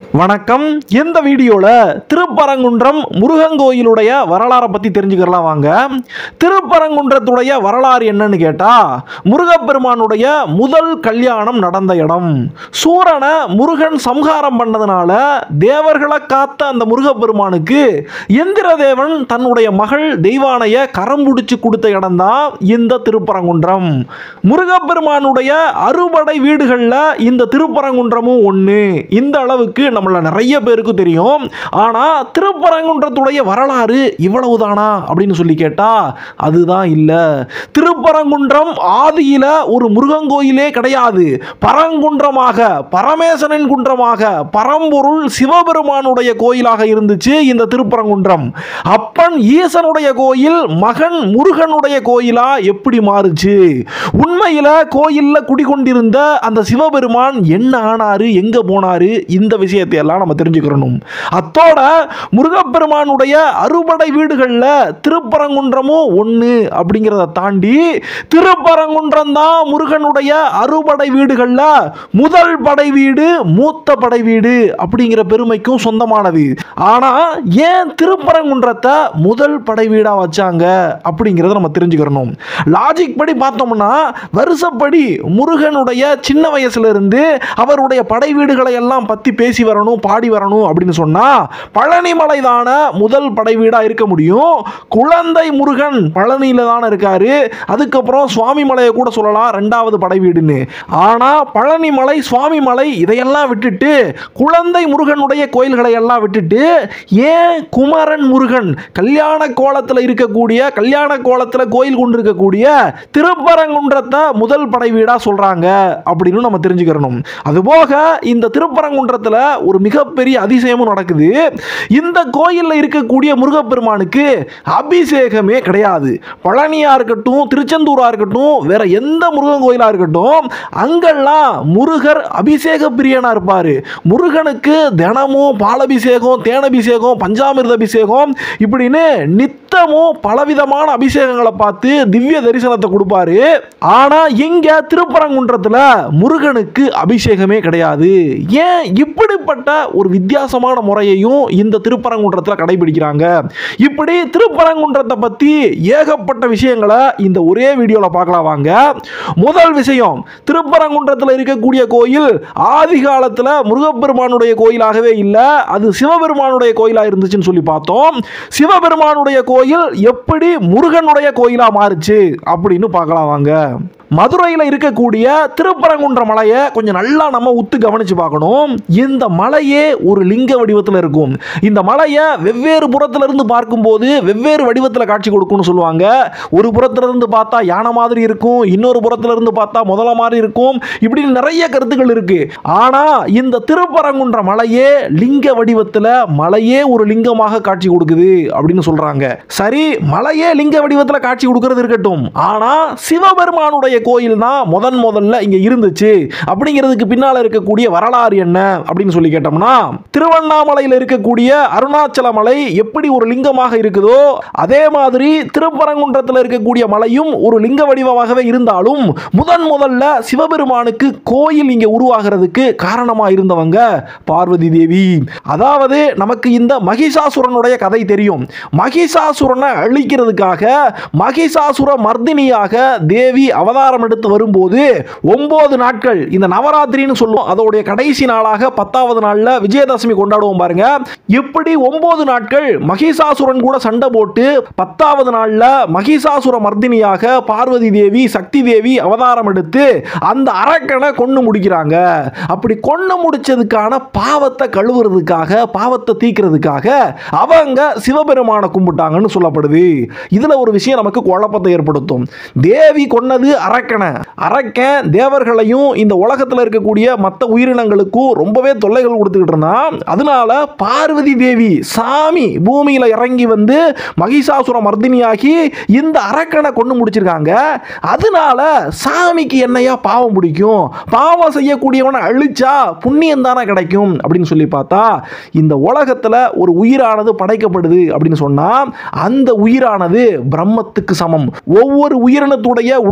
வணக்கம் இந்த வீடியோவில் திருப்பரங்குன்றம் முருகன் கோயிலுடைய வரலாறை பற்றி தெரிஞ்சுக்கலாம் வாங்க திருப்பரங்குன்றத்துடைய வரலாறு என்னன்னு கேட்டால் முருகப்பெருமானுடைய முதல் கல்யாணம் நடந்த இடம் சூரனை முருகன் சம்ஹாரம் பண்ணதுனால தேவர்களை காத்த அந்த முருகப்பெருமானுக்கு இந்திரதேவன் தன்னுடைய மகள் தெய்வானைய கரம் பிடிச்சு கொடுத்த இடம்தான் இந்த திருப்பரங்குன்றம் முருகப்பெருமானுடைய அறுபடை வீடுகளில் இந்த திருப்பரங்குன்றமும் ஒன்று இந்த அளவுக்கு நம்மள நிறைய பேருக்கு தெரியும் ஆனால் திருப்பரங்குன்றத்துடைய வரலாறு இவ்வளவுதானா அப்படின்னு சொல்லி கேட்டா அதுதான் இல்லை திருப்பரங்குன்றம் ஆதியில ஒரு முருகன் கோயிலே கிடையாது பரங்குன்றமாக பரமேசனின் குன்றமாக பரம்பொருள் சிவபெருமானுடைய கோயிலாக இருந்துச்சு இந்த திருப்பரங்குன்றம் அப்பன் ஈசனுடைய கோயில் மகன் முருகனுடைய கோயிலா எப்படி மாறுச்சு உண்மையில கோயில்ல குடிகொண்டிருந்த அந்த சிவபெருமான் என்ன ஆனாரு எங்க போனாரு இந்த விஷயத்தை எல்லாம் நம்ம தெரிஞ்சுக்கிறணும் அத்தோட முருகப்பெருமானுடைய அறுபடை வீடுகளில் திருப்பரங்குன்றமும் ஒன்று அப்படிங்கிறத தாண்டி திருப்பரங்குன்றம் தான் முருகனுடைய அறுபடை வீடுகளில் முதல் படை வீடு மூத்த படை வீடு அப்படிங்கிற பெருமைக்கும் சொந்தமானது ஆனால் ஏன் திருப்பரங்குன்றத்தை முதல் படை வீடாக வச்சாங்க அப்படிங்கிறத நம்ம தெரிஞ்சுக்கிறணும் லாஜிக் படி பார்த்தோம்னா வருஷப்படி முருகனுடைய சின்ன வயசுல இருந்து அவருடைய படை வீடுகளை எல்லாம் பற்றி பேசி வரணும் பாடி வரணும் அப்படின்னு சொன்னால் பழனிமலை தானே முதல் படை வீடாக இருக்க முடியும் குழந்தை முருகன் பழனியில் தானே இருக்காரு அதுக்கப்புறம் சுவாமி மலையை கூட சொல்லலாம் ரெண்டாவது படை வீடுன்னு ஆனால் பழனிமலை சுவாமி மலை இதையெல்லாம் விட்டுட்டு குழந்தை முருகனுடைய கோயில்களை எல்லாம் விட்டுட்டு ஏன் குமரன் முருகன் கல்யாண கோலத்தில் இருக்கக்கூடிய கல்யாண கோலத்தில் கோயில் கொண்டு இருக்கக்கூடிய திருப்பரங்குன்றத்தை முதல் படை வீடாக சொல்கிறாங்க அப்படின்னு நம்ம தெரிஞ்சுக்கிறணும் அதுபோக இந்த திருப்பரங்குன்றத்தில் ஒரு மிகப்பெரிய அதிசயமும் நடக்குது இந்த கோயிலில் இருக்கக்கூடிய முருகப்பெருமானுக்கு அபிஷேகமே கிடையாது பழனியா இருக்கட்டும் திருச்செந்தூரா இருக்கட்டும் வேற எந்த முருகன் கோயிலா இருக்கட்டும் அங்கெல்லாம் முருகர் அபிஷேக பிரியனா இருப்பாரு முருகனுக்கு தினமும் பாலபிஷேகம் தேனபிஷேகம் பஞ்சாமிர்த அபிஷேகம் இப்படின்னு நித்தமும் பலவிதமான அபிஷேகங்களை பார்த்து திவ்ய தரிசனத்தை கொடுப்பாரு ஆனா இங்க திருப்பரங்குன்றத்துல முருகனுக்கு அபிஷேகமே கிடையாது ஏன் இப்படிப்பட்ட ஒரு வித்தியாசமான முறையையும் இந்த திருப்பரங்குன்றத்தில் கடைபிடிக்கிறாங்க இப்படி திருப்பரங்குன்றத்தை பற்றி ஏகப்பட்ட விஷயங்களை இந்த ஒரே வீடியோவில் பார்க்கலாம் வாங்க முதல் விஷயம் திருப்பரங்குன்றத்தில் இருக்கக்கூடிய கோயில் ஆதி காலத்தில் முருகப்பெருமானுடைய கோயிலாகவே இல்லை அது சிவபெருமானுடைய கோயிலாக இருந்துச்சுன்னு சொல்லி பார்த்தோம் சிவபெருமானுடைய கோயில் எப்படி முருகனுடைய கோயிலாக மாறுச்சு அப்படின்னு பார்க்கலாம் வாங்க மதுரையில் இருக்கக்கூடிய திருப்பரங்குன்ற மலையை கொஞ்சம் நல்லா நம்ம உத்து கவனித்து பார்க்கணும் இந்த மலையே ஒரு லிங்க வடிவத்தில் இருக்கும் இந்த மலையை வெவ்வேறு புறத்துல இருந்து பார்க்கும்போது வெவ்வேறு வடிவத்தில் காட்சி கொடுக்கும்னு சொல்லுவாங்க ஒரு புறத்துல இருந்து பார்த்தா யானை மாதிரி இருக்கும் இன்னொரு புறத்துல இருந்து பார்த்தா முதல மாதிரி இருக்கும் இப்படின்னு நிறைய கருத்துக்கள் இருக்கு ஆனா இந்த திருப்பரங்குன்ற மலையே லிங்க வடிவத்தில் மலையே ஒரு லிங்கமாக காட்சி கொடுக்குது அப்படின்னு சொல்றாங்க சரி மலையே லிங்க வடிவத்தில் காட்சி கொடுக்கறது இருக்கட்டும் ஆனா சிவபெருமானுடைய கோயில் தான் முதன் முதல்ல இங்க இருந்துச்சு அப்படிங்கிறதுக்கு பின்னால இருக்கக்கூடிய வரலாறு என்ன அப்படின்னு சொல்லி கேட்டோம்னா திருவண்ணாமலையில் இருக்கக்கூடிய அருணாச்சல மலை எப்படி ஒரு லிங்கமாக இருக்குதோ அதே மாதிரி திருப்பரங்குன்றத்தில் இருக்கக்கூடிய மலையும் ஒரு லிங்க வடிவமாகவே இருந்தாலும் முதன் முதல்ல சிவபெருமானுக்கு கோயில் இங்க உருவாகிறதுக்கு காரணமா இருந்தவங்க பார்வதி தேவி அதாவது நமக்கு இந்த மகிஷாசுரனுடைய கதை தெரியும் மகிஷாசுரனை அழிக்கிறதுக்காக மகிஷாசுர மர்தினியாக தேவி அவதாரம் எடுத்து வரும்போது ஒன்பது நாட்கள் இந்த நவராத்திரின்னு சொல்லுவோம் அதோடைய கடைசி நாளாக பத்தாவது நாள்ல விஜயதசமி கொண்டாடுவோம் பாருங்க இப்படி ஒன்பது நாட்கள் மகிஷாசுரன் கூட சண்டை போட்டு பத்தாவது நாள்ல மகிஷாசுர மர்தினியாக பார்வதி தேவி சக்தி தேவி அவதாரம் எடுத்து அந்த அரக்கனை கொண்டு முடிக்கிறாங்க அப்படி கொண்டு முடிச்சதுக்கான பாவத்தை கழுவுறதுக்காக பாவத்தை தீக்கிறதுக்காக அவங்க சிவபெருமானை கும்பிட்டாங்கன்னு சொல்லப்படுது இதுல ஒரு விஷயம் நமக்கு குழப்பத்தை ஏற்படுத்தும் தேவி கொன்னது அரக்கனை அரக்கன் தேவர்களையும் இந்த உலகத்தில் இருக்கக்கூடிய மற்ற உயிரினங்களுக்கும் ரொம்பவே தொல்லைகள் கொடுத்துக்கிட்டு இருந்தான் அதனால பார்வதி தேவி சாமி பூமியில் இறங்கி வந்து மகிஷாசுர மர்தினியாகி இந்த அரக்கனை கொண்டு முடிச்சிருக்காங்க அதனால சாமிக்கு என்னையா பாவம் பிடிக்கும் பாவம் செய்யக்கூடியவனை அழிச்சா புண்ணியம் தானே கிடைக்கும் அப்படின்னு சொல்லி பார்த்தா இந்த உலகத்தில் ஒரு உயிரானது படைக்கப்படுது அப்படின்னு சொன்னால் அந்த உயிரானது பிரம்மத்துக்கு சமம் ஒவ்வொரு உயிரினத்துடைய உடலுக்குள்ள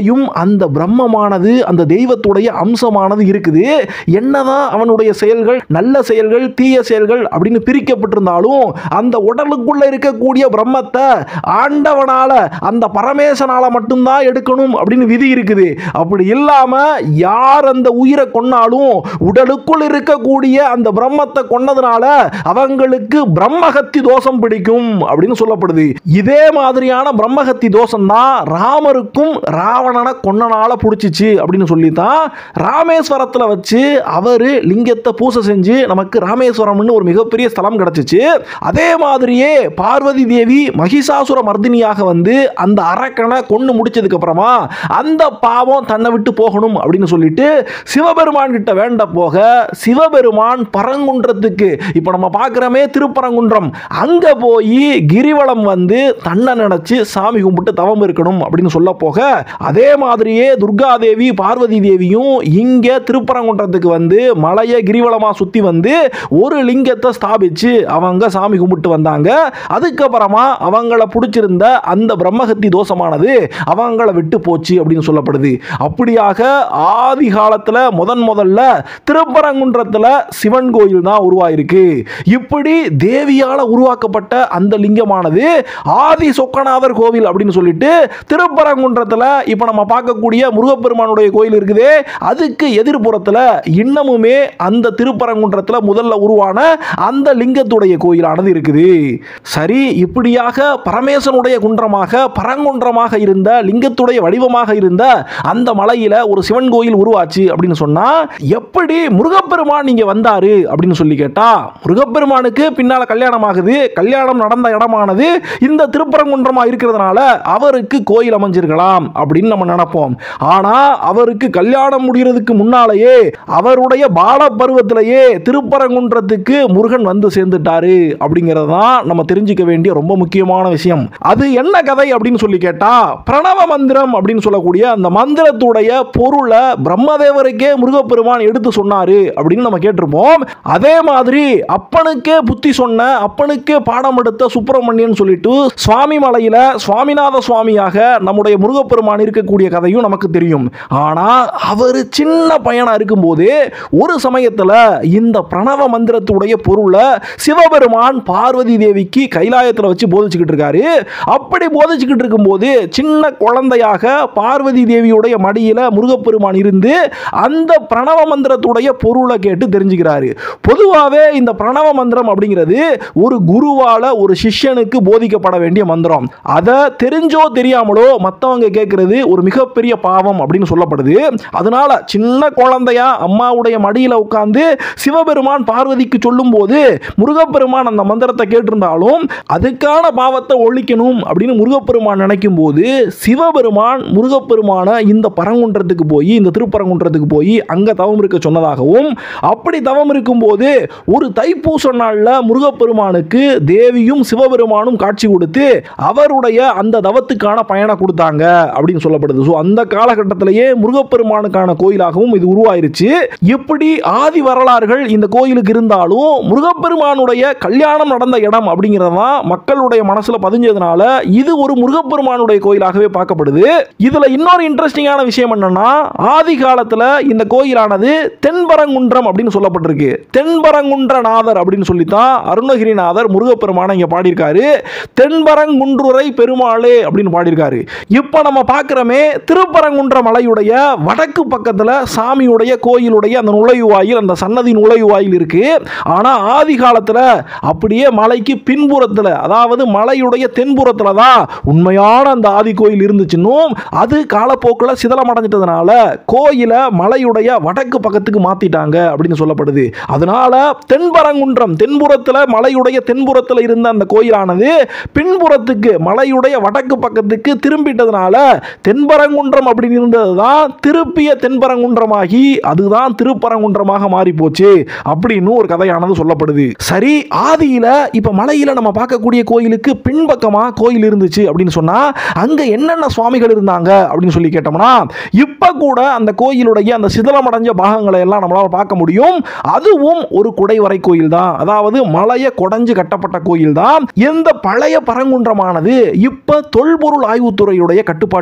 அவனுக்குள்ளேயும் அந்த பிரம்மமானது அந்த தெய்வத்துடைய அம்சமானது இருக்குது என்னதான் அவனுடைய செயல்கள் நல்ல செயல்கள் தீய செயல்கள் அப்படின்னு பிரிக்கப்பட்டிருந்தாலும் அந்த உடலுக்குள்ள இருக்கக்கூடிய பிரம்மத்தை ஆண்டவனால அந்த பரமேசனால மட்டும்தான் எடுக்கணும் அப்படின்னு விதி இருக்குது அப்படி இல்லாம யார் அந்த உயிரை கொன்னாலும் உடலுக்குள் இருக்கக்கூடிய அந்த பிரம்மத்தை கொன்னதுனால அவங்களுக்கு பிரம்மஹத்தி தோஷம் பிடிக்கும் அப்படின்னு சொல்லப்படுது இதே மாதிரியான பிரம்மஹத்தி தோஷம் தான் ராமருக்கும் ராவணனை கொன்னனால பிடிச்சிச்சு அப்படின்னு சொல்லித்தான் ராமேஸ்வரத்தில் வச்சு அவர் லிங்கத்தை பூசை செஞ்சு நமக்கு ராமேஸ்வரம்னு ஒரு மிகப்பெரிய ஸ்தலம் கிடைச்சிச்சு அதே மாதிரியே பார்வதி தேவி மகிஷாசுர மர்தினியாக வந்து அந்த அரக்கனை கொண்டு முடிச்சதுக்கு அப்புறமா அந்த பாவம் தன்னை விட்டு போகணும் அப்படின்னு சொல்லிட்டு சிவபெருமான் கிட்ட வேண்ட போக சிவபெருமான் பரங்குன்றத்துக்கு இப்போ நம்ம பார்க்குறோமே திருப்பரங்குன்றம் அங்கே போய் கிரிவலம் வந்து தன்னை நினச்சி சாமி கும்பிட்டு தவம் இருக்கணும் அப்படின்னு சொல்ல போக அதே மாதிரியே துர்காதேவி பார்வதி தேவியும் இங்கே திருப்பரங்குன்றத்துக்கு வந்து மலையை கிரிவலமாக சுற்றி வந்து ஒரு லிங்கத்தை ஸ்தாபிச்சு அவங்க சாமி கும்பிட்டு வந்தாங்க அதுக்கப்புறமா அவங்கள பிடிச்சிருந்த அந்த பிரம்மஹத்தி தோஷமானது அவங்கள விட்டு போச்சு அப்படின்னு சொல்லப்படுது அப்படியாக ஆதி காலத்தில் முதன் முதல்ல திருப்பரங்குன்றத்தில் சிவன் கோயில் தான் உருவாயிருக்கு இப்படி தேவியால் உருவாக்கப்பட்ட அந்த லிங்கமானது ஆதி சொக்கநாதர் கோவில் அப்படின்னு சொல்லிட்டு திருப்பரங்குன்றத்தில் இப்போ நம்ம பார்க்கக்கூடிய முருகப்பெருமானுடைய கோயில் இருக்குது அதுக்கு எதிர்ப்புறத்தில் இன்னமுமே அந்த திருப்பரங்குன்றத்தில் முதல்ல உருவான அந்த லிங்கத்துடைய கோயிலானது இருக்குது சரி இப்படியாக பரமேசனுடைய குன்றமாக பரங்குன்றமாக இருந்த லிங்கத்துடைய வடிவமாக இருந்த அந்த மலையில ஒரு சிவன் கோயில் உருவாச்சு அப்படின்னு சொன்னா எப்படி முருகப்பெருமான் இங்க வந்தாரு அப்படின்னு சொல்லி கேட்டா முருகப்பெருமானுக்கு பின்னால கல்யாணம் ஆகுது கல்யாணம் நடந்த இடமானது இந்த திருப்பரங்குன்றமா இருக்கிறதுனால அவருக்கு கோயில் அமைஞ்சிருக்கலாம் அப்படின்னு நம்ம நினைப்போம் ஆனா அவருக்கு கல்யாணம் முடிகிறதுக்கு முன்னாலேயே அவருடைய பால பருவத்திலேயே திருப்பரங்குன்றத்துக்கு முருகன் வந்து சேர்ந்துட்டாரு அப்படிங்கிறது தான் நம்ம தெரிஞ்சுக்க வேண்டிய ரொம்ப முக்கியமான விஷயம் அது என்ன கதை அப்படின்னு சொல்லி கேட்டா பிரணவ மந்திரம் அப்படின்னு சொல்லக்கூடிய அந்த மந்திரத்துடைய பொருளை பிரம்மதேவருக்கே முருகப்பெருமான் எடுத்து சொன்னாரு அப்படின்னு நம்ம கேட்டிருப்போம் அதே மாதிரி அப்பனுக்கே புத்தி சொன்ன அப்பனுக்கே பாடம் எடுத்த சுப்பிரமணியன் சொல்லிட்டு சுவாமி மலையில சுவாமிநாத சுவாமியாக நம்முடைய முருகப்பெருமான் இருக்கக்கூடிய கதையும் நமக்கு தெரியும் ஆனா அவர் சின்ன பையனா இருக்கும்போது ஒரு சமயத்துல இந்த பிரணவ மந்திரத்துடைய பொருளை சிவபெருமான் பார்வதி தேவிக்கு கைலாயத்தில் வச்சு போதிச்சுக்கிட்டு இருக்காரு அப்படி போதிச்சுக்கிட்டு இருக்கும்போது சின்ன குழந்தையாக பார்வதி தேவியுடைய மடியில முருகப்பெருமான் இருந்து அந்த பிரணவ மந்திரத்துடைய பொருளை கேட்டு தெரிஞ்சுக்கிறாரு பொதுவாகவே இந்த பிரணவ மந்திரம் அப்படிங்கிறது ஒரு குருவால ஒரு சிஷ்யனுக்கு போதிக்கப்பட வேண்டிய மந்திரம் அதை தெரிஞ்சோ தெரியாமலோ மற்றவங்க கேட்கறது ஒரு மிகப்பெரிய பாவம் அப்படின்னு சொல்லப்படுது அதனால சின்ன குழந்தையா அம்மாவுடைய மடியில உட்கார்ந்து சிவபெருமான் பார்வதிக்கு சொல்லும்போது முருகப்பெருமான் அந்த மந்திரத்தை கேட்டிருந்தாலும் அதுக்கான பாவத்தை ஒழிக்கணும் அப்படின்னு முருகப்பெருமான் நினைக்கும் போது சிவபெருமான் முருகப்பெருமான இந்த பரங்குன்றத்துக்கு போய் இந்த திருப்பரங்குன்றத்துக்கு போய் அங்க தவம் இருக்க சொன்னதாகவும் அப்படி தவம் இருக்கும்போது ஒரு தைப்பூச நாள்ல முருகப்பெருமானுக்கு தேவியும் சிவபெருமானும் காட்சி கொடுத்து அவருடைய அந்த தவத்துக்கான பயனை கொடுத்தாங்க அப்படின்னு சொல்லப்படுது ஸோ அந்த காலகட்டத்திலேயே முருகப்பெருமானுக்கான கோயிலாகவும் இது உருவாயிருச்சு இப்படி ஆதி வரலாறுகள் இந்த கோயிலுக்கு இருந்தாலும் முருகப்பெருமானுடைய கல்யாணம் நடந்த இடம் அப்படிங்கிறது தான் மக்களுடைய மனசுல பதிஞ்சதுனால இது ஒரு முருகப்பெருமானுடைய கோயிலாகவே பார்க்கப்படுது இதுல இன்னொரு இன்ட்ரெஸ்டிங்கான விஷயம் என்னன்னா ஆதி காலத்துல இந்த கோயிலானது தென்பரங்குன்றம் அப்படின்னு சொல்லப்பட்டிருக்கு தென்பரங்குன்றநாதர் அப்படின்னு சொல்லித்தான் அருணகிரிநாதர் முருகப்பெருமானை இங்க பாடியிருக்காரு தென்பரங்குன்றுரை பெருமாளே அப்படின்னு பாடியிருக்காரு இப்போ நம்ம பார்க்குறோமே திருப்பரங்குன்ற மலையுடைய வடக்கு பக்கத்தில் சாமியுடைய கோயிலுடைய அந்த நுழைவாயில் அந்த சன்னதி நுழைவாயில் இருக்கு ஆனால் ஆதி காலத்தில் அப்படியே மலைக்கு பின்புறத்தில் அதாவது மலையுடைய தென்புறத்தில் தான் உண்மையான அந்த ஆதி கோயில் இருந்துச்சுன்னும் அது காலப்போக்கில் சிதலம் அடைஞ்சிட்டதுனால கோயிலை மலையுடைய வடக்கு பக்கத்துக்கு மாத்திட்டாங்க அப்படின்னு சொல்லப்படுது அதனால தென்பரங்குன்றம் தென்புறத்தில் மலையுடைய தென்புறத்தில் இருந்த அந்த கோயிலானது பின்புறத்துக்கு மலையுடைய வடக்கு பக்கத்துக்கு திரும்பிட்டதுனால தென்பரங்குன்றம் அப்படின்னு இருந்தது தான் திருப்பிய தென்பரங்குன்றமாகி அதுதான் திருப்பரங்குன்றமாக மாறி போச்சு அப்படின்னு ஒரு கதையானது சொல்லப்படுது சரி ஆதியில இப்ப மலையில நம்ம பார்க்கக்கூடிய கோயிலுக்கு பின்பக்கமா கோயில் இருந்துச்சு அப்படின்னு சொன்னா அங்க என்னென்ன சுவாமிகள் இருந்தாங்க அப்படின்னு சொல்லி கேட்டோம்னா இப்ப கூட அந்த கோயிலுடைய அந்த சிதலமடைஞ்ச பாகங்களை எல்லாம் நம்மளால பார்க்க முடியும் அதுவும் ஒரு குடைவரை கோயில் தான் அதாவது மலையை குடைஞ்சு கட்டப்பட்ட கோயில் தான் இந்த பழைய பரங்குன்றமானது இப்ப தொல்பொருள் ஆய்வுத்துறையுடைய கட்டுப்பாட்டு கீழே இருக்கு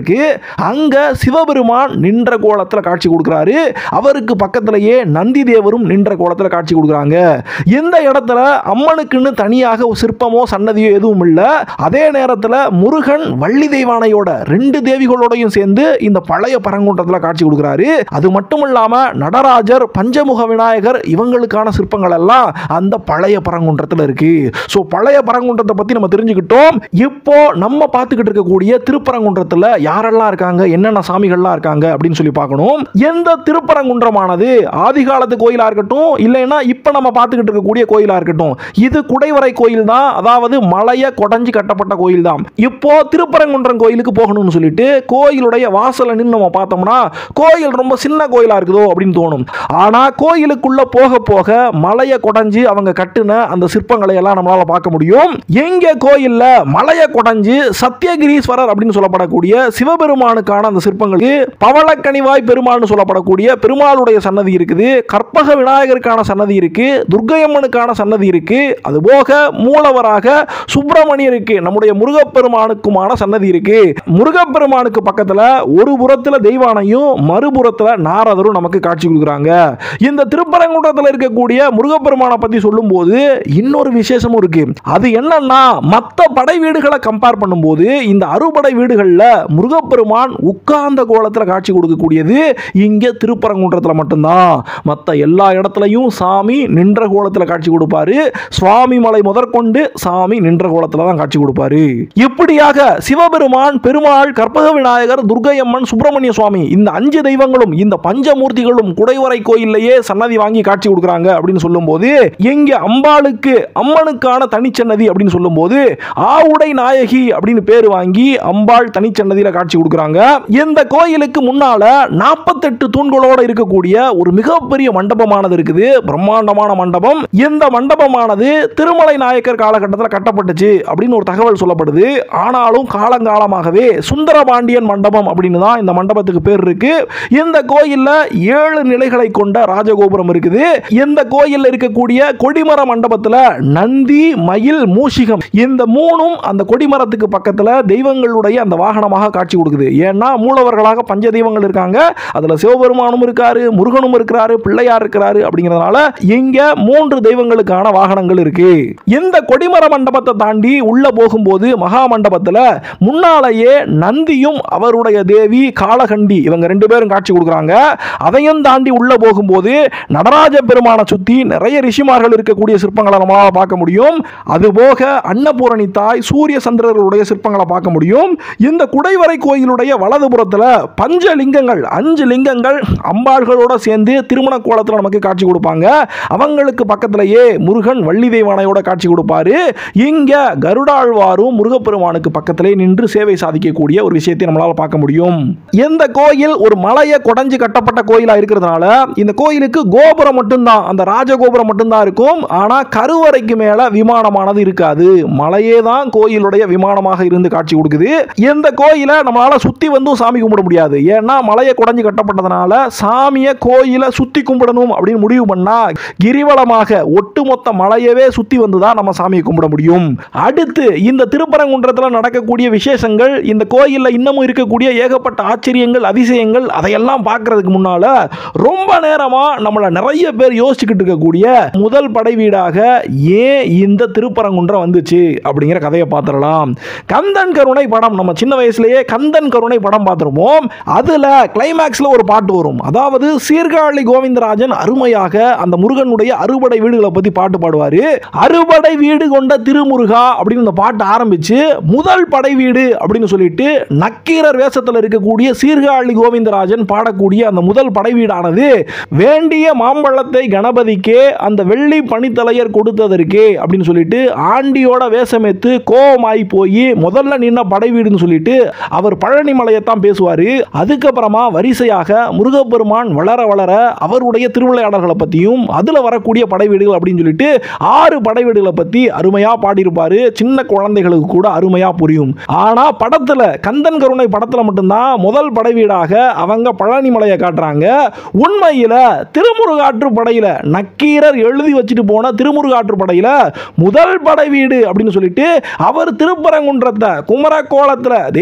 இருக்கு அங்க சிவபெருமான் நின்ற கோலத்தில் காட்சி கொடுக்குறாரு அவருக்கு பக்கத்திலேயே நந்தி தேவரும் நின்ற கோலத்தில் காட்சி கொடுக்குறாங்க எந்த இடத்துல அம்மனுக்குன்னு தனியாக ஒரு சிற்பமோ சன்னதியோ எதுவும் இல்லை அதே நேரத்தில் முருகன் வள்ளி தெய்வானையோட ரெண்டு தேவிகளோடையும் சேர்ந்து இந்த பழைய பரங்குன்றத்தில் காட்சி கொடுக்குறாரு அது மட்டும் இல்லாம நடராஜர் பஞ்சமுக விநாயகர் இவங்களுக்கான சிற்பங்கள் எல்லாம் அந்த பழைய பரங்குன்றத்தில் இருக்கு ஸோ பழைய பரங்குன்றத்தை பத்தி நம்ம தெரிஞ்சுக்கிட்டோம் இப்போ நம்ம பார்த்துக்கிட்டு இருக்கக்கூடிய திருப்பரங்குன்றத்தில் யாரெல்லாம் இருக்காங்க என்னென்ன சாமிகள்லாம் இருக்காங்க அப்படின்னு சொல்லி பார்க்கணும் எந்த திருப்பரங்குன்றமானது ஆதிகாலத்து கோயிலா இருக்கட்டும் இல்லைன்னா இப்போ நம்ம பார்த்துக்கிட்டு இருக்கக்கூடிய கோயிலா இருக்கட்டும் இது குடைவரை கோயில் தான் அதாவது மலையை கொடைஞ்சு கட்டப்பட்ட கோயில் தான் இப்போ திருப்பரங்குன்றம் கோயிலுக்கு போகணும்னு சொல்லிட்டு கோயிலுடைய வாசலை நின்று நம்ம பார்த்தோம்னா கோயில் ரொம்ப சின்ன கோயிலா இருக்குதோ அப்படின்னு தோணும் ஆனா கோயிலுக்குள்ள போக போக மலையை கொடைஞ்சு அவங்க கட்டுன அந்த சிற்பங்களை எல்லாம் நம்மளால பார்க்க முடியும் எங்க கோயில்ல மலையை கொடைஞ்சு சத்தியகிரீஸ்வரர் அப்படின்னு சொல்லப்படக்கூடிய சிவபெருமானுக்கான அந்த சிற்பங்களுக்கு பவளக்கனிவாய் பெருமாள்னு சொல்லப்படக்கூடிய பெருமாளுடைய சன்னதி இருக்குது கற்பக விநாயகருக்கான சன்னதி இருக்கு துர்க்கையம்மனுக்கான சன்னதி இருக்கு அதுபோக மூலவராக சுப்பிரமணியருக்கு நம்முடைய முருகப்பெருமானுக்குமான சன்னதி இருக்கு முருகப்பெருமானுக்கு பக்கத்துல ஒரு புறத்துல தெய்வானையும் மறுபுறத்துல நாரதரும் நமக்கு காட்சி கொடுக்குறாங்க இந்த திருப்பரங்குன்றத்தில் இருக்கக்கூடிய முருகப்பெருமானை பத்தி சொல்லும்போது இன்னொரு விசேஷமும் இருக்கு அது என்னன்னா மற்ற படை வீடுகளை கம்பேர் பண்ணும்போது இந்த அறுபடை வீடுகளில் முருகப்பெருமான் உட்கார்ந்த கோலத்தில் காட்சி கொடுக்கக்கூடியது இங்கே திருப்பரங்குன்றத்தில் மட்டும்தான் மற்ற எல்லா இடத்துலையும் சாமி நின்ற கோலத்தில் காட்சி கொடுப்பாரு சுவாமி மலை முதற்கொண்டு சாமி நின்ற கோலத்தில் தான் காட்சி கொடுப்பாரு இப்படியாக சிவபெருமான் பெருமாள் கற்பக விநாயகர் துர்க்கையம்மன் சுப்பிரமணிய சுவாமி இந்த அஞ்சு தெய்வங்களும் இந்த பஞ்சமூர்த்திகளும் குடைவரை கோயில்லையே சன்னதி வாங்கி காட்சி கொடுக்குறாங்க அப்படின்னு சொல்லும்போது எங்க அம்பாளுக்கு அம்மனுக்கான தனிச்சன்னதி அப்படின்னு சொல்லும்போது ஆவுடை நாயகி அப்படின்னு பேர் வாங்கி அம்பாள் தனிச்சன்னதியில காட்சி கொடுக்குறாங்க இந்த கோயிலுக்கு முன்னால நாற்பத்தெட்டு தூண்களோட இருக்கக்கூடிய ஒரு மிகப்பெரிய மண்டபமானது இருக்குது பிரம்மாண்டமான மண்டபம் இந்த மண்டபமானது திருமலை நாயக்கர் காலகட்டத்தில் கட்டப்பட்டுச்சு அப்படின்னு ஒரு தகவல் சொல்லப்படுது ஆனாலும் காலங்காலமாகவே சுந்தரபாண்டியன் மண்டபம் அப்படின்னு தான் இந்த மண்டபத்துக்கு பேர் இருக்கு இந்த கோயில்ல ஏழு நிலைகளை கொண்ட ராஜகோபுரம் இருக்குது இந்த கோயில்ல இருக்கக்கூடிய கொடிமர மண்டபத்துல நந்தி மயில் மூஷிகம் இந்த மூணும் அந்த கொடிமரத்துக்கு பக்கத்துல தெய்வங்களுடைய அந்த வாகனமாக காட்சி கொடுக்குது ஏன்னா மூலவர்களாக பஞ்ச தெய்வங்கள் இருக்காங்க அதுல சிவபெருமானும் இருக்காரு முருகனும் இருக்கிறாரு பிள்ளையார் இருக்கிறாரு அப்படிங்கறதுனால இங்க மூன்று தெய்வங்களுக்கான வாகனங்கள் இருக்கு இந்த கொடிமர மண்டபத்தை தாண்டி உள்ள போகும்போது மகா மண்டபத்துல முன்னாலேயே நந்தியும் அவருடைய தேவி காலகண்டி இவங்க ரெண்டு பேரும் காட்சி கொடுக்குறாங்க அதையும் தாண்டி உள்ள போகும்போது நடராஜ பெருமானை சுத்தி நிறைய ரிஷிமார்கள் இருக்கக்கூடிய சிற்பங்களை நம்மளால பார்க்க முடியும் அதுபோக அன்னபூரணி தாய் சூரிய சந்திரர்களுடைய சிற்பங்களை பார்க்க முடியும் இந்த குடைவரை கோயிலுடைய வலதுபுறத்தில் பஞ்ச லிங்கங்கள் அஞ்சு லிங்கங்கள் அம்பாள்களோட சேர்ந்து திருமண கோலத்தில் நமக்கு காட்சி கொடுப்பாங்க அவங்களுக்கு பக்கத்திலேயே முருகன் வள்ளி தெய்வானையோட காட்சி கொடுப்பாரு இங்க கருடாழ்வாரும் முருகப்பெருமானுக்கு பக்கத்திலே நின்று சேவை சாதிக்கக்கூடிய ஒரு விஷயத்தை நம்மளால பார்க்க முடியும் எந்த கோயில் ஒரு மலையை கொடைஞ்சு கட்டப்பட்ட கோயிலா இருக்கிறதுனால இந்த கோயிலுக்கு கோபுரம் மட்டும்தான் அந்த ராஜகோபுரம் மட்டும்தான் இருக்கும் ஆனா கருவறைக்கு மேல விமானமானது இருக்காது மலையே தான் கோயிலுடைய விமானமாக இருந்து காட்சி கொடுக்குது இந்த கோயிலை நம்மளால சுத்தி வந்தும் சாமி கும்பிட முடியாது ஏன்னா மலையை குடைஞ்சு கட்டப்பட்டதுனால சாமியை கோயிலை சுத்தி கும்பிடணும் அப்படின்னு முடிவு பண்ணா கிரிவலமாக ஒட்டுமொத்த மலையவே சுத்தி வந்து தான் நம்ம சாமியை கும்பிட முடியும் அடுத்து இந்த திருப்பரங்குன்றத்தில் நடக்கக்கூடிய விசேஷங்கள் இந்த கோயிலில் இன்னமும் இருக்கக்கூடிய ஏகப்பட்ட ஆச்சரியங்கள் அதிசயங்கள் அதையெல்லாம் பார்க்கறதுக்கு முன்னால ரொம்ப நேரமா நம்மள நிறைய பேர் யோசிச்சுக்கிட்டு இருக்கக்கூடிய முதல் படை வீடாக ஏன் இந்த திருப்பரங்குன்றம் வந்துச்சு அப்படிங்கிற கதையை பார்த்துடலாம் கந்தன் கருணை படம் நம்ம சின்ன வயசுலயே கந்தன் கருணை படம் பார்த்துருப்போம் அதுல கிளைமேக்ஸ்ல ஒரு பாட்டு வரும் அதாவது சீர்காழி கோவிந்தராஜன் அருமையாக அந்த முருகனுடைய அறுபடை வீடுகளை பத்தி பாட்டு பாடுவாரு அறுபடை வீடு கொண்ட திருமுருகா அப்படின்னு இந்த பாட்டு ஆரம்பிச்சு முதல் படை வீடு அப்படின்னு சொல்லிட்டு நக்கீரர் வேஷத்தில் இருக்கக்கூடிய சீர்காழி கோவிந்தராஜன் பாடக்கூடிய அந்த முதல் படை வீடானது வேண்டிய மாம்பழத்தை கணபதிக்கே அந்த வெள்ளி பனித்தலையர் கொடுத்ததற்கே அப்படின்னு சொல்லிட்டு ஆண்டியோட வேஷமேத்து கோவமாய் போய் முதல்ல நின்ன படை வீடுன்னு சொல்லிட்டு அவர் பழனி மலையைத்தான் பேசுவார் அதுக்கப்புறமா வரிசையாக முருகப்பெருமான் வளர வளர அவருடைய திருவிளையாடல்களை பற்றியும் அதில் வரக்கூடிய படை வீடுகள் அப்படின்னு சொல்லிட்டு ஆறு படை வீடுகளை பற்றி அருமையாக பாடியிருப்பாரு சின்ன குழந்தைகளுக்கு கூட அருமையாக புரியும் ஆனால் படத்தில் கந்தன் கருணை படத்தில் மட்டும்தான் முதல் படை வீடாக அவங்க பழனி மலையை காட்டுறாங்க உண்மையில் திருமுருகாற்று படையில் நக்கீரர் எழுதி வச்சுட்டு போன திருமுருகாற்று படையில் முதல் படை வீடு அப்படின்னு சொல்லிட்டு அவர் திருப்பரங்குன்றத்தை குமரக்கோலத்தில் தெய்வானைய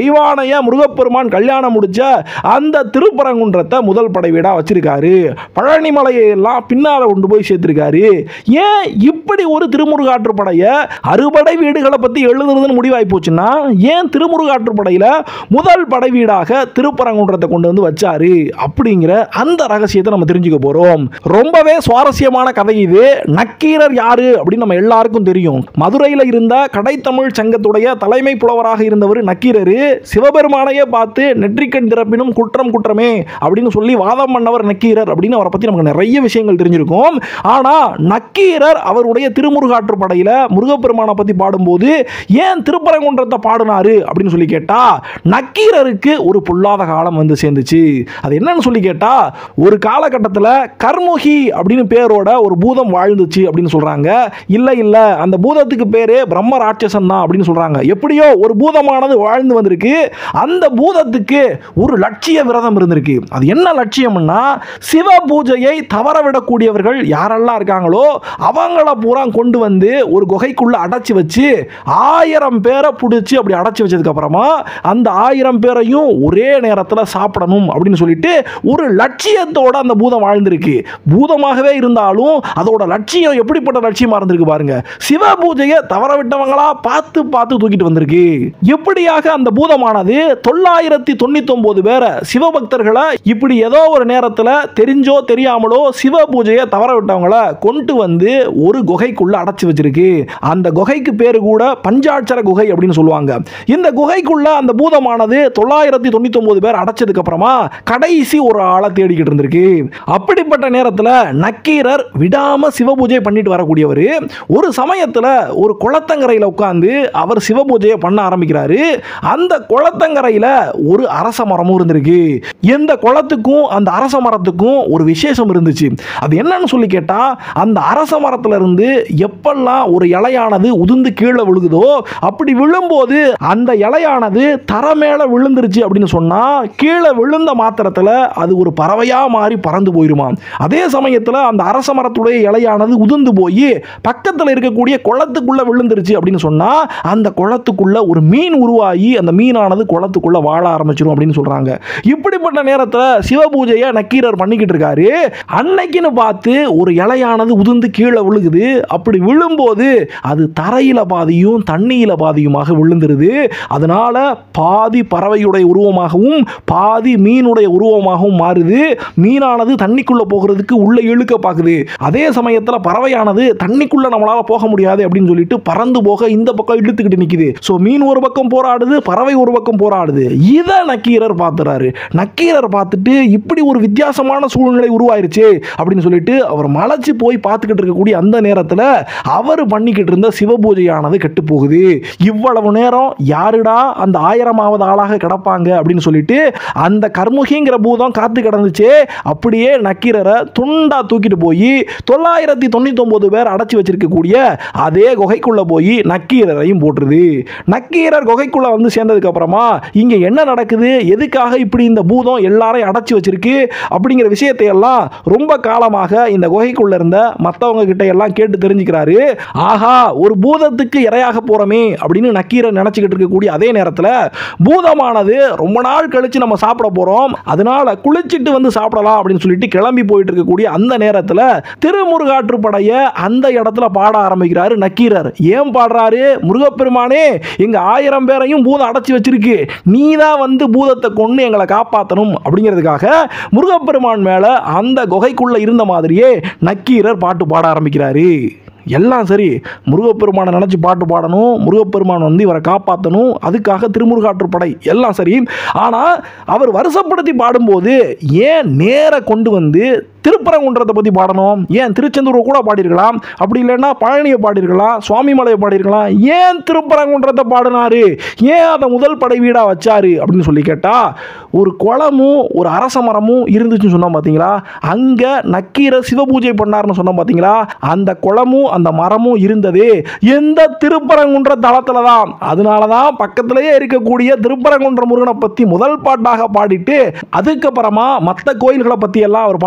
உண்மையா முருகப்பெருமான் கல்யாணம் முடிச்ச அந்த திருப்பரங்குன்றத்தை முதல் படை வீடா வச்சிருக்காரு பழனிமலையை எல்லாம் பின்னால கொண்டு போய் சேர்த்திருக்காரு ஏன் இப்படி ஒரு திருமுருகாற்றுப்படைய அறுபடை வீடுகளை பத்தி எழுதுறதுன்னு முடிவாகி போச்சுன்னா ஏன் திருமுருகாற்றுப்படையில முதல் படை வீடாக திருப்பரங்குன்றத்தை கொண்டு வந்து வச்சாரு அப்படிங்கிற அந்த ரகசியத்தை நம்ம தெரிஞ்சுக்க போறோம் ரொம்பவே சுவாரஸ்யமான கதை இது நக்கீரர் யாரு அப்படின்னு நம்ம எல்லாருக்கும் தெரியும் மதுரையில் இருந்த கடைத்தமிழ் சங்கத்துடைய தலைமை புலவராக இருந்தவர் நக்கீரர் சிவபெருமானையே பார்த்து நெற்றிக்கண் திறப்பினும் குற்றம் குற்றமே அப்படின்னு சொல்லி வாதம் பண்ணவர் நக்கீரர் அப்படின்னு அவரை பத்தி நமக்கு நிறைய விஷயங்கள் தெரிஞ்சிருக்கும் ஆனா நக்கீரர் அவருடைய திருமுருகாற்று படையில முருகப்பெருமானை பத்தி பாடும்போது ஏன் திருப்பரங்குன்றத்தை பாடினாரு அப்படின்னு சொல்லி கேட்டா நக்கீரருக்கு ஒரு பொல்லாத காலம் வந்து சேர்ந்துச்சு அது என்னன்னு சொல்லி கேட்டா ஒரு காலகட்டத்தில் கர்முகி அப்படின்னு பேரோட ஒரு பூதம் வாழ்ந்துச்சு அப்படின்னு சொல்றாங்க இல்ல இல்ல அந்த பூதத்துக்கு பேரு பிரம்ம ராட்சசன் தான் அப்படின்னு சொல்றாங்க எப்படியோ ஒரு பூதமானது வாழ்ந்து வந்திருக்கு அந்த பூதத்துக்கு ஒரு லட்சிய விரதம் இருந்திருக்கு அது என்ன லட்சியம்னா சிவ பூஜையை தவற விடக்கூடியவர்கள் யாரெல்லாம் இருக்காங்களோ அவங்கள பூரா கொண்டு வந்து ஒரு குகைக்குள்ள அடைச்சி வச்சு ஆயிரம் பேரை பிடிச்சி அப்படி அடைச்சி வச்சதுக்கு அப்புறமா அந்த ஆயிரம் பேரையும் ஒரே நேரத்தில் சாப்பிடணும் அப்படின்னு சொல்லிட்டு ஒரு லட்சியத்தோட அந்த பூதம் வாழ்ந்திருக்கு பூதமாகவே இருந்தாலும் அதோட லட்சியம் எப்படிப்பட்ட லட்சியமா இருந்திருக்கு பாருங்க சிவ பூஜையை தவற விட்டவங்களா பார்த்து பார்த்து தூக்கிட்டு வந்திருக்கு எப்படியாக அந்த பூதமானது தொள்ளாயிரத்தி தொண்ணூத்தி ஒன்பது பேரை சிவபக்தர்களை இப்படி ஏதோ ஒரு நேரத்தில் தெரிஞ்சோ தெரியாமலோ சிவ பூஜையை தவற விட்டவங்களை கொண்டு வந்து ஒரு குகைக்குள்ள அடைச்சி வச்சிருக்கு அந்த குகைக்கு பேரு கூட பஞ்சாட்சர குகை அப்படின்னு சொல்லுவாங்க இந்த குகைக்குள்ள அந்த பூதமானது தொள்ளாயிரத்தி தொண்ணூத்தி ஒன்பது பேர் அடைச்சதுக்கு அப்புறமா கடைசி ஒரு ஆளை தேடிக்கிட்டு இருந்திருக்கு அப்படிப்பட்ட நேரத்தில் நக்கீரர் விடாம சிவபூஜை பண்ணிட்டு வரக்கூடியவர் ஒரு சமயத்தில் ஒரு குளத்தங்கரையில் உட்காந்து அவர் சிவபூஜையை பண்ண ஆரம்பிக்கிறாரு அந்த குளத்தங்கரையில் ஒரு அரச மரமும் இருந்திருக்கு எந்த குளத்துக்கும் அந்த அரச மரத்துக்கும் ஒரு விசேஷம் இருந்துச்சு அது என்னன்னு சொல்லி கேட்டா அந்த அரச மரத்துல இருந்து எப்பெல்லாம் ஒரு இலையானது உதிர்ந்து கீழே விழுகுதோ அப்படி விழும்போது அந்த இலையானது தர மேல விழுந்துருச்சு அப்படின்னு சொன்னா கீழே விழுந்த மாத்திரத்துல அது ஒரு பறவையா மாறி பறந்து போயிருமா அதே சமயத்துல அந்த அரச மரத்துடைய இலையானது உதிர்ந்து போய் பக்கத்துல இருக்கக்கூடிய குளத்துக்குள்ள விழுந்துருச்சு அப்படின்னு சொன்னா அந்த குளத்துக்குள்ள ஒரு மீன் உருவாகி அந்த மீனானது குளத்துக்குள்ள வாழ ஆரம்பிச்சிடும் அப்படின்னு சொல்றாங்க இப்படிப்பட்ட நேரத்தில் சிவபூஜையை நக்கீரர் பண்ணிக்கிட்டு இருக்காரு அன்னைக்குன்னு பார்த்து ஒரு இலையானது உதிர்ந்து கீழே விழுகுது அப்படி விழும்போது அது தரையில பாதியும் தண்ணியில பாதியுமாக விழுந்துருது அதனால பாதி பறவையுடைய உருவமாகவும் பாதி மீனுடைய உருவமாகவும் மாறுது மீனானது தண்ணிக்குள்ள போகிறதுக்கு உள்ள இழுக்க பார்க்குது அதே சமயத்தில் பறவையானது தண்ணிக்குள்ள நம்மளால போக முடியாது அப்படின்னு சொல்லிட்டு பறந்து போக இந்த பக்கம் இழுத்துக்கிட்டு நிக்குது ஸோ மீன் ஒரு பக்கம் போராடுது பறவை ஒரு பக்கம் போராடுது இதை நக்கீரர் பார்த்துறாரு நக்கீரர் பார்த்துட்டு இப்படி ஒரு வித்தியாசமான சூழ்நிலை உருவாயிருச்சு அப்படின்னு சொல்லிட்டு அவர் மலைச்சு போய் பார்த்துக்கிட்டு இருக்கக்கூடிய அந்த நேரத்தில் அவர் பண்ணிக்கிட்டு இருந்த சிவபூஜையானது கெட்டு போகுது இவ்வளவு நேரம் யாருடா அந்த ஆயிரமாவது ஆளாக கிடப்பாங்க அப்படின்னு சொல்லிட்டு அந்த கர்முகிங்கிற பூதம் காத்து கிடந்துச்சு அப்படியே நக்கீரரை துண்டா தூக்கிட்டு போய் தொள்ளாயிரத்தி தொண்ணூத்தி ஒன்பது பேர் அடைச்சி வச்சிருக்கக்கூடிய அதே குகைக்குள்ள போய் நக்கீரரையும் போட்டுருது நக்கீரர் குகைக்குள்ள வந்து சேர்ந்ததுக்கு அப்புறமா இங்க என்ன நடக்குது எதுக்காக இப்படி இந்த பூதம் எல்லாரையும் அடைச்சி வச்சிருக்கு அப்படிங்கிற விஷயத்தை எல்லாம் ரொம்ப காலமாக இந்த குகைக்குள்ள இருந்த மற்றவங்க கிட்ட எல்லாம் கேட்டு தெரிஞ்சுக்கிறாரு ஆஹா ஒரு பூதத்துக்கு இரையாக போறோமே அப்படின்னு நக்கீரர் நினைச்சுக்கிட்டு இருக்கக்கூடிய அதே நேரத்தில் பூதமானது ரொம்ப நாள் கழிச்சு நம்ம சாப்பிட போறோம் அதனால குளிச்சிட்டு வந்து சாப்பிடலாம் அப்படின்னு சொல்லிட்டு கிளம்பி போயிட்டு இருக்கக்கூடிய அந்த நேரத்தில் திருமுருகாற்று படைய அந்த இடத்துல பாட ஆரம்பிக்கிறாரு நக்கீரர் ஏன் பாடுறாரு முருகப்பெருமானே எங்க ஆயிரம் பேரையும் பூதம் அடைச்சி வச்சிருக்கு நீ தான் வந்து பூதத்தை கொண்டு எங்களை காப்பாற்றணும் அப்படிங்கிறதுக்காக முருகப்பெருமான் மேல அந்த குகைக்குள்ள இருந்த மாதிரியே நக்கீரர் பாட்டு பாட ஆரம்பிக்கிறாரு எல்லாம் சரி முருகப்பெருமானை நினச்சி பாட்டு பாடணும் முருகப்பெருமான் வந்து இவரை காப்பாற்றணும் அதுக்காக திருமுருகாற்றுப்படை எல்லாம் சரி ஆனால் அவர் வருஷப்படுத்தி பாடும்போது ஏன் நேர கொண்டு வந்து திருப்பரங்குன்றத்தை பற்றி பாடணும் ஏன் திருச்செந்தூரை கூட பாடியிருக்கலாம் அப்படி இல்லைன்னா பழனியை பாடியிருக்கலாம் சுவாமிமலையை பாடியிருக்கலாம் ஏன் திருப்பரங்குன்றத்தை பாடினாரு ஏன் அதை முதல் படை வீடாக வச்சாரு அப்படின்னு சொல்லி கேட்டால் ஒரு குளமும் ஒரு அரச மரமும் இருந்துச்சுன்னு சொன்னோம் பார்த்தீங்களா அங்கே நக்கீர சிவபூஜை பண்ணார்னு சொன்னோம் பார்த்தீங்களா அந்த குளமும் அந்த மரமும் இருந்தது எந்த திருப்பரங்குன்ற தளத்தில் தான் அதனால தான் பக்கத்திலேயே இருக்கக்கூடிய திருப்பரங்குன்ற முருகனை பற்றி முதல் பாட்டாக பாடிட்டு அதுக்கப்புறமா மற்ற கோயில்களை பற்றி எல்லாம் அவர் பாட ஆரம்பிச்சார்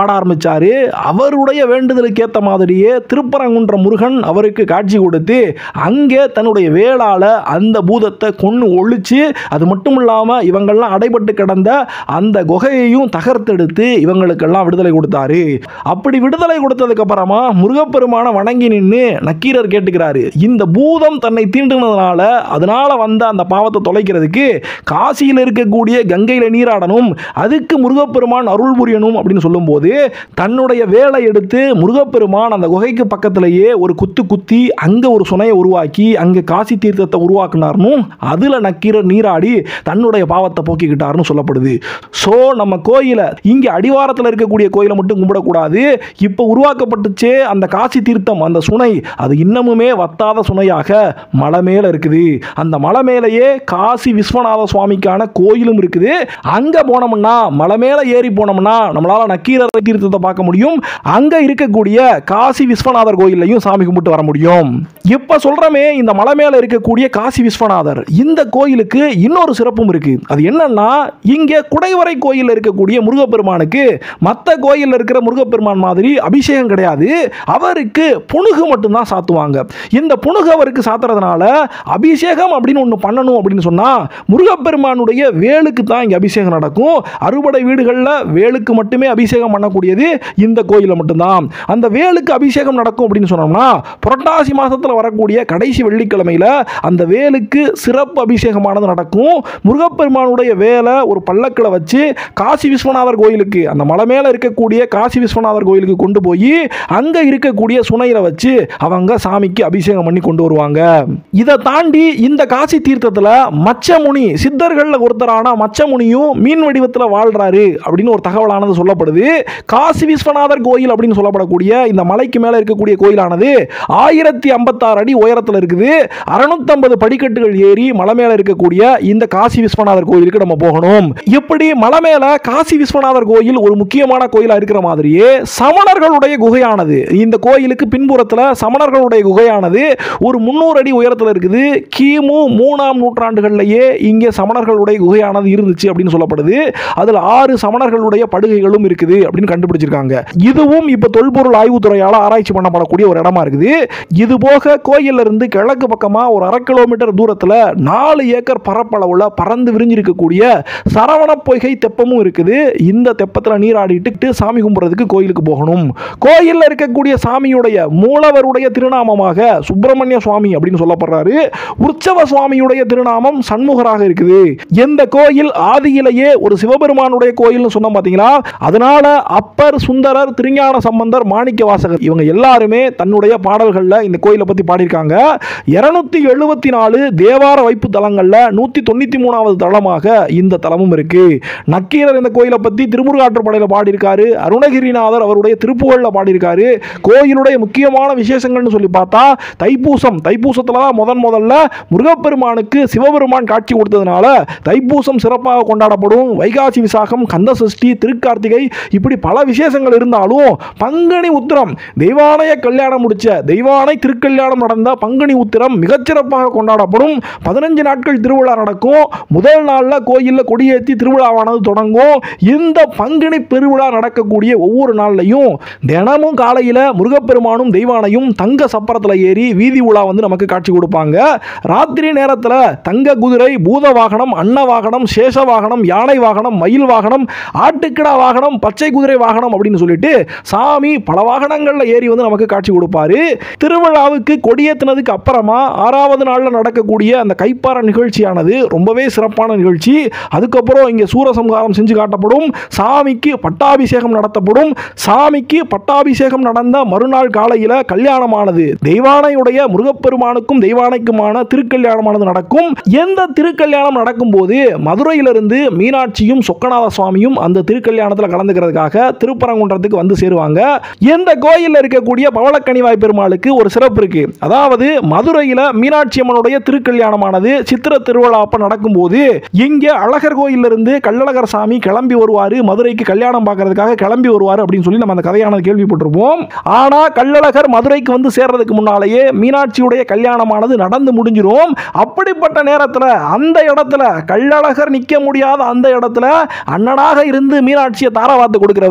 வச்சாரு அவருடைய வேண்டுதலுக்கு ஏற்ற மாதிரியே திருப்பரங்குன்ற முருகன் அவருக்கு காட்சி கொடுத்து அங்கே தன்னுடைய வேளால அந்த பூதத்தை கொன்று ஒழிச்சு அது மட்டும் இல்லாமல் இவங்கெல்லாம் அடைபட்டு கிடந்த அந்த குகையையும் தகர்த்தெடுத்து இவங்களுக்கெல்லாம் விடுதலை கொடுத்தாரு அப்படி விடுதலை கொடுத்ததுக்கு அப்புறமா முருகப்பெருமான வணங்கி நின்று நக்கீரர் கேட்டுக்கிறாரு இந்த பூதம் தன்னை தீண்டுனதுனால அதனால வந்த அந்த பாவத்தை தொலைக்கிறதுக்கு காசியில் இருக்கக்கூடிய கங்கையில் நீராடணும் அதுக்கு முருகப்பெருமான் அருள் புரியணும் அப்படின்னு சொல்லும்போது தன்னுடைய வேலை எடுத்து முருகப்பெருமான் அந்த குகைக்கு பக்கத்திலேயே ஒரு குத்து குத்தி அங்கே ஒரு சுனையை உருவாக்கி அங்கே காசி தீர்த்தத்தை உருவாக்குனார்னு அதில் நக்கீரர் நீராடி தன்னுடைய பாவத்தை போக்கிக்கிட்டார்னு சொல்லப்படுது ஸோ நம்ம கோயிலை இங்கே அடிவாரத்தில் இருக்கக்கூடிய கோயிலை மட்டும் கும்பிடக்கூடாது இப்போ உருவாக்கப்பட்டுச்சே அந்த காசி தீர்த்தம் அந்த சுனை அது இன்னமுமே வத்தாத சுனையாக மலை மேலே இருக்குது அந்த மலை மேலேயே காசி விஸ்வநாத சுவாமிக்கான கோயிலும் இருக்குது அங்கே போனோம்னா மலை மேலே ஏறி போனோம்னா நம்மளால் நக்கீரர் தீர்த்தத்தை பார்க்க முடியும் அங்கே இருக்கக்கூடிய காசி விஸ்வநாதர் கோயிலையும் சாமி கும்பிட்டு வர முடியும் இப்போ சொல்கிறோமே இந்த மலை மேலே இருக்கக்கூடிய காசி விஸ்வநாதர் இந்த கோயிலுக்கு இன்னொரு சிறப்பும் இருக்கு அது என்னன்னா இங்கே குடைவரை கோயிலில் இருக்கக்கூடிய முருகப்பெருமானுக்கு மற்ற கோயிலில் இருக்கிற முருகப்பெருமான் மாதிரி அபிஷேகம் கிடையாது அவருக்கு புணுகு மட்டும்தான் சாத்துவாங்க இந்த புணுகு அவருக்கு சாத்துறதுனால அபிஷேகம் அப்படின்னு ஒன்று பண்ணணும் அப்படின்னு சொன்னால் முருகப்பெருமானுடைய வேலுக்கு தான் இங்கே அபிஷேகம் நடக்கும் அறுபடை வீடுகளில் வேலுக்கு மட்டுமே அபிஷேகம் பண்ணக்கூடியது இந்த கோயிலில் மட்டும்தான் அந்த வேலுக்கு அபிஷேகம் நடக்கும் அப்படின்னு சொன்னோம்னா புரட்டாசி மாதத்தில் வரக்கூடிய கடைசி வெள்ளிக்கிழமையில் அந்த வேலுக்கு சிறப்பு அபிஷேகமானது நடக்கும் முருகப்பெருமானுடைய வேலை ஒரு பல்லக்கில் வச்சு காசி விஸ்வநாதர் கோயிலுக்கு அந்த மலை மேலே இருக்கக்கூடிய காசி விஸ்வநாதர் கோயிலுக்கு கொண்டு போய் அங்கே இருக்கக்கூடிய சுனையில வச்சு அவங்க சாமிக்கு அபிஷேகம் பண்ணி கொண்டு வருவாங்க இதை தாண்டி இந்த காசி தீர்த்தத்தில் மச்சமுனி சித்தர்களில் ஒருத்தரான மச்சமுனியும் மீன் வடிவத்தில் வாழ்றாரு அப்படின்னு ஒரு தகவலானது சொல்லப்படுது காசி விஸ்வநாதர் கோயில் அப்படின்னு சொல்லப்படக்கூடிய இந்த மலைக்கு மேலே இருக்கக்கூடிய கோயிலானது ஆயிரத்தி ஐம்பத்தாறு அடி உயரத்தில் இருக்குது அறுநூத்தம்பது படிக்கட்டுகள் ஏறி மலை மேலே இருக்கக்கூடிய இந்த காசி விஸ்வநாதர் கோயிலுக்கு நம்ம போகணும் இப்படி மலை மேலே காசி விஸ்வநாதர் கோயில் ஒரு முக்கியமான கோயிலாக இருக்கிற மாதிரியே சமணர்களுடைய குகையானது இந்த கோயிலுக்கு பின்புறத்தில் சமணர்களுடைய குகையானது ஒரு முந்நூறு அடி உயரத்தில் இருக்குது கிமு மூணாம் நூற்றாண்டுகளிலேயே இங்கே சமணர்களுடைய குகையானது இருந்துச்சு அப்படின்னு சொல்லப்படுது அதில் ஆறு சமணர்களுடைய படுகைகளும் இருக்குது அப்படின்னு கண்டுபிடிச்சிருக்காங்க இதுவும் இப்போ தொல்பொருள் ஆய்வுத்துறையால் ஆராய்ச்சி பண்ணப்படக்கூடிய ஒரு இடமா இருக்குது இது போக கோயில்ல இருந்து கிழக்கு பக்கமாக ஒரு அரை கிலோமீட்டர் தூரத்தில் நாலு ஏக்கர் பரப்பளவில் பறந்து விரிஞ்சிருக்கக்கூடிய சரவண பொய்கை தெப்பமும் இருக்குது இந்த தெப்பத்தில் நீராடிட்டு சாமி கும்பிட்றதுக்கு கோயிலுக்கு போகணும் கோயிலில் இருக்கக்கூடிய சாமியுடைய மூலவருடைய திருநாமமாக சுப்பிரமணிய சுவாமி அப்படின்னு சொல்லப்படுறாரு உற்சவ சுவாமியுடைய திருநாமம் சண்முகராக இருக்குது எந்த கோயில் ஆதியிலேயே ஒரு சிவபெருமானுடைய கோயில்னு சொன்னோம் பார்த்தீங்களா அதனால அப்பர் சுந்தரர் திருஞான சம்பந்தர் மாணிக்க வாசகர் இவங்க எல்லாருமே தன்னுடைய பாடல்களில் இந்த கோயிலை பற்றி பாடியிருக்காங்க இருநூத்தி எழுபத்தி நாலு தேவார வைப்பு தலங்களில் நூற்றி தொண்ணூற்றி மூணாவது தலமாக இந்த தலமும் இருக்கு நக்கீரர் இந்த கோயிலை பற்றி திருமுருகாற்றுப்படையில் பாடியிருக்காரு அருணகிரிநாதர் அவருடைய திருப்புகழில் பாடியிருக்காரு கோயிலுடைய முக்கியமான விசேஷங்கள்னு சொல்லி பார்த்தா தைப்பூசம் தைப்பூசத்தில் தான் முதன் முதல்ல முருகப்பெருமானுக்கு சிவபெருமான் காட்சி கொடுத்ததுனால தைப்பூசம் சிறப்பாக கொண்டாடப்படும் வைகாசி விசாகம் கந்த சஷ்டி திருக்கார்த்திகை இப்படி பல விசேஷங்கள் இருந்தாலும் பங்குனி உத்திரம் தெய்வானைய கல்யாணம் முடிச்ச தெய்வானை திருக்கல்யாணம் நடந்த பங்குனி உத்திரம் மிகச்சிறப்பாக கொண்டாடப்படும் பதினஞ்சு நாட்கள் திருவிழா நடக்கும் முதல் நாளில் கோயிலில் கொடியேற்றி திருவிழாவானது தொடங்கும் இந்த பங்குனி பெருவிழா நடக்கக்கூடிய ஒவ்வொரு நாள்லையும் தினமும் காலையில் முருகப்பெருமானும் தெய்வானையும் தங்க சப்பரத்தில் ஏறி வீதி உலா வந்து நமக்கு காட்சி கொடுப்பாங்க ராத்திரி நேரத்தில் தங்க குதிரை பூத வாகனம் அன்ன வாகனம் சேஷ வாகனம் யானை வாகனம் மயில் வாகனம் ஆட்டுக்கிடா வாகனம் பச்சை குதிரை வாகனம் அப்படின்னு சொல்லிட்டு சாமி பல வாகனங்களில் ஏறி வந்து நமக்கு காட்சி கொடுப்பாரு திருவிழாவுக்கு கொடியேற்றினதுக்கு அப்புறமா ஆறாவது நாளில் நடக்கக்கூடிய அந்த கைப்பாற நிகழ்ச்சியானது ரொம்பவே சிறப்பான நிகழ்ச்சி அதுக்கப்புறம் இங்கே சூரசம்ஹாரம் செஞ்சு காட்டப்படும் சாமிக்கு பட்டாபிஷேகம் நடத்தப்படும் சாமிக்கு பட்டாபிஷேகம் நடந்த மறுநாள் காலையில் கல்யாணமானது தெய்வானையுடைய முருகப்பெருமானுக்கும் தெய்வானைக்குமான திருக்கல்யாணமானது நடக்கும் எந்த திருக்கல்யாணம் நடக்கும்போது மதுரையிலிருந்து மீனாட்சியும் சொக்கநாத சுவாமியும் அந்த திருக்கல்யாணத்தில் கலந்துக்கிறதுக்காக திருப்பரங்குன்றத்துக்கு வந்து சேருவாங்க எந்த கோயிலில் இருக்கக்கூடிய பவளக்கனிவாய் பெருமாளுக்கு ஒரு சிறப்பு இருக்கு அதாவது மதுரையில் மீனாட்சி அம்மனுடைய திருக்கல்யாணமானது சித்திர திருவிழா அப்ப நடக்கும்போது இங்கே அழகர் கோயிலிருந்து கள்ளழகர் சாமி கிளம்பி வருவார் மதுரைக்கு கல்யாணம் பார்க்கறதுக்காக கிளம்பி வருவார் அப்படின்னு சொல்லி நம்ம அந்த கதையானது கேள்விப்பட்டிருப்போம் ஆனா கள்ளழகர் மதுரைக்கு வந்து சேர்றதுக்கு முன்னாலேயே மீனாட்சியுடைய கல்யாணமானது நடந்து முடிஞ்சிரும் அப்படிப்பட்ட நேரத்தில் அந்த இடத்துல கள்ளழகர் நிற்க முடியாத அந்த இடத்துல அண்ணனாக இருந்து மீனாட்சியை தாராவாத்து கொடுக்கிறவர்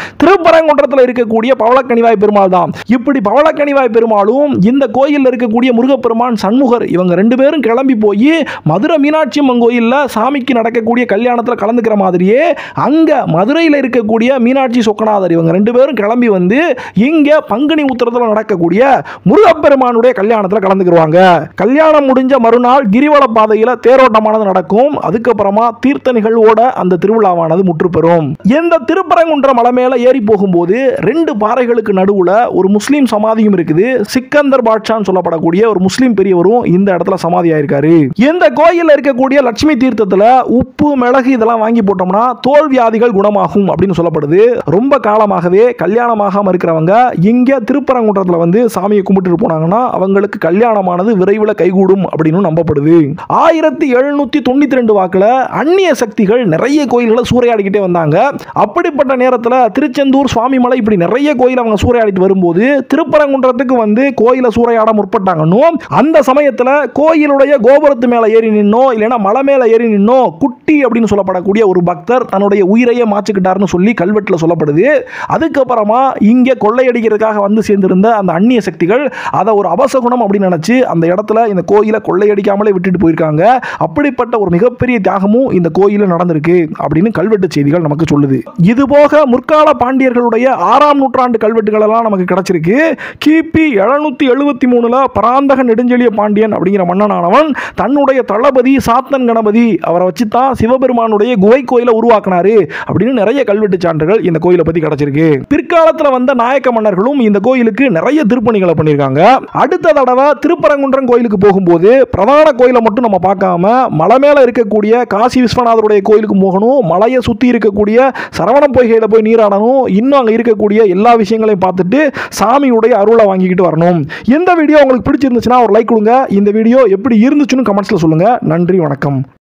திருப்பரங்குன்றத்தில் இருக்கக்கூடிய பவளக்கனிவாய் பெருமாள் தான் இப்படி பவளக்கனிவாய் பெருமாளும் இந்த கோயிலில் இருக்கக்கூடிய முருகப்பெருமான் சண்முகர் இவங்க ரெண்டு பேரும் கிளம்பி போய் மதுரை மீனாட்சி அம்மன் கோயிலில் சாமிக்கு நடக்கக்கூடிய கல்யாணத்தில் கலந்துக்கிற மாதிரியே அங்கே மதுரையில் இருக்கக்கூடிய மீனாட்சி சொக்கநாதர் இவங்க ரெண்டு பேரும் கிளம்பி வந்து இங்கே பங்குனி உத்திரத்தில் நடக்கக்கூடிய முருகப்பெருமானுடைய கல்யாணத்தில் கலந்துக்கிடுவாங்க கல்யாணம் முடிஞ்ச மறுநாள் கிரிவல பாதையில் தேரோட்டமானது நடக்கும் அதுக்கப்புறமா தீர்த்த நிகழ்வோட அந்த திருவிழாவானது முற்றுப்பெறும் இந்த திருப்பரங்குன்ற மலை மேலே ஏறி போகும்போது ரெண்டு பாறைகளுக்கு நடுவில் ஒரு முஸ்லீம் சமாதியும் இருக்குது சிக்கந்தர் பாட்ஷான்னு சொல்லப்படக்கூடிய ஒரு முஸ்லீம் பெரியவரும் இந்த இடத்துல சமாதி ஆயிருக்காரு இந்த கோயிலில் இருக்கக்கூடிய லட்சுமி தீர்த்தத்தில் உப்பு மிளகு இதெல்லாம் வாங்கி போட்டோம்னா தோல் வியாதிகள் குணமாகும் அப்படின்னு சொல்லப்படுது ரொம்ப காலமாகவே கல்யாணமாகாம இருக்கிறவங்க இங்க திருப்பரங்குன்றத்தில் வந்து சாமியை கும்பிட்டுட்டு போனாங்கன்னா அவங்களுக்கு கல்யாணமானது விரைவில் கைகூடும் அப்படின்னு நம்பப்படுது ஆயிரத்தி எழுநூத்தி தொண்ணூத்தி ரெண்டு வாக்குல அந்நிய சக்திகள் நிறைய கோயில்களை சூறையாடிக்கிட்டே வந்தாங்க அப்படிப்பட்ட நேரத்தில் திருச்செந்தூர் சுவாமிமலை இப்படி நிறைய கோயில் அவங்க சூறையாடிட்டு வரும்போது திருப்பரங்குன்றத்துக்கு வந்து கோயிலை சூறையாட முற்பட்டாங்கன்னு அந்த சமயத்தில் கோயிலுடைய கோபுரத்து மேலே ஏறி நின்னோ இல்லைன்னா மலை மேலே ஏறி நின்னோ குட்டி அப்படின்னு சொல்லப்படக்கூடிய ஒரு பக்தர் தன்னுடைய உயிரையே மாச்சுக்கிட்டாருன்னு சொல்லி கல்வெட்டில் சொல்லப்படுது அதுக்கப்புறமா இங்கே கொள்ளையடிக்கிறதுக்காக வந்து சேர்ந்திருந்த அந்த அந்நிய சக்திகள் அதை ஒரு அபசகுணம் அப்படின்னு நினச்சி அந்த இடத்துல இந்த கோயிலை கொள்ளையடிக்காமலே விட்டுட்டு போயிருக்காங்க அப்படிப்பட்ட ஒரு மிகப்பெரிய தியாகமும் இந்த கோயிலில் நடந்திருக்கு அப்படின்னு கல்வெட்டு செய்திகள் நமக்கு சொல்லுது இது போக முற்கால பாண்டியர்களுடைய ஆறாம் நூற்றாண்டு கல்வெட்டுகள் எல்லாம் நமக்கு கிடைச்சிருக்கு கிபி எழுநூத்தி எழுபத்தி மூணுல பராந்தக நெடுஞ்செழிய பாண்டியன் அப்படிங்கிற மன்னனானவன் தன்னுடைய தளபதி சாத்தன் கணபதி அவரை வச்சு தான் சிவபெருமானுடைய குகை கோயிலை உருவாக்குனாரு அப்படின்னு நிறைய கல்வெட்டு சான்றுகள் இந்த கோயிலை பத்தி கிடைச்சிருக்கு பிற்காலத்தில் வந்த நாயக்க மன்னர்களும் இந்த கோயிலுக்கு நிறைய திருப்பணிகளை பண்ணியிருக்காங்க அடுத்த தடவை திருப்பரங்குன்றம் கோயிலுக்கு போகும்போது பிரதான கோயிலை மட்டும் நம்ம பார்க்காம மலை மேல இருக்கக்கூடிய காசி விஸ்வநாதருடைய கோயிலுக்கு போகணும் மலையை சுற்றி இருக்கக்கூடிய சரவணம் பொய்கையில் போய் நீராடணும் இன்னும் அங்கே இருக்கக்கூடிய எல்லா விஷயங்களையும் பார்த்துட்டு சாமியுடைய அருளை வாங்கிக்கிட்டு வரணும் இந்த வீடியோ உங்களுக்கு பிடிச்சிருந்துச்சுன்னா ஒரு லைக் கொடுங்க இந்த வீடியோ எப்படி இருந்துச்சுன்னு கமெண்ட்ஸில் சொல்லுங்கள் நன்றி வணக்கம்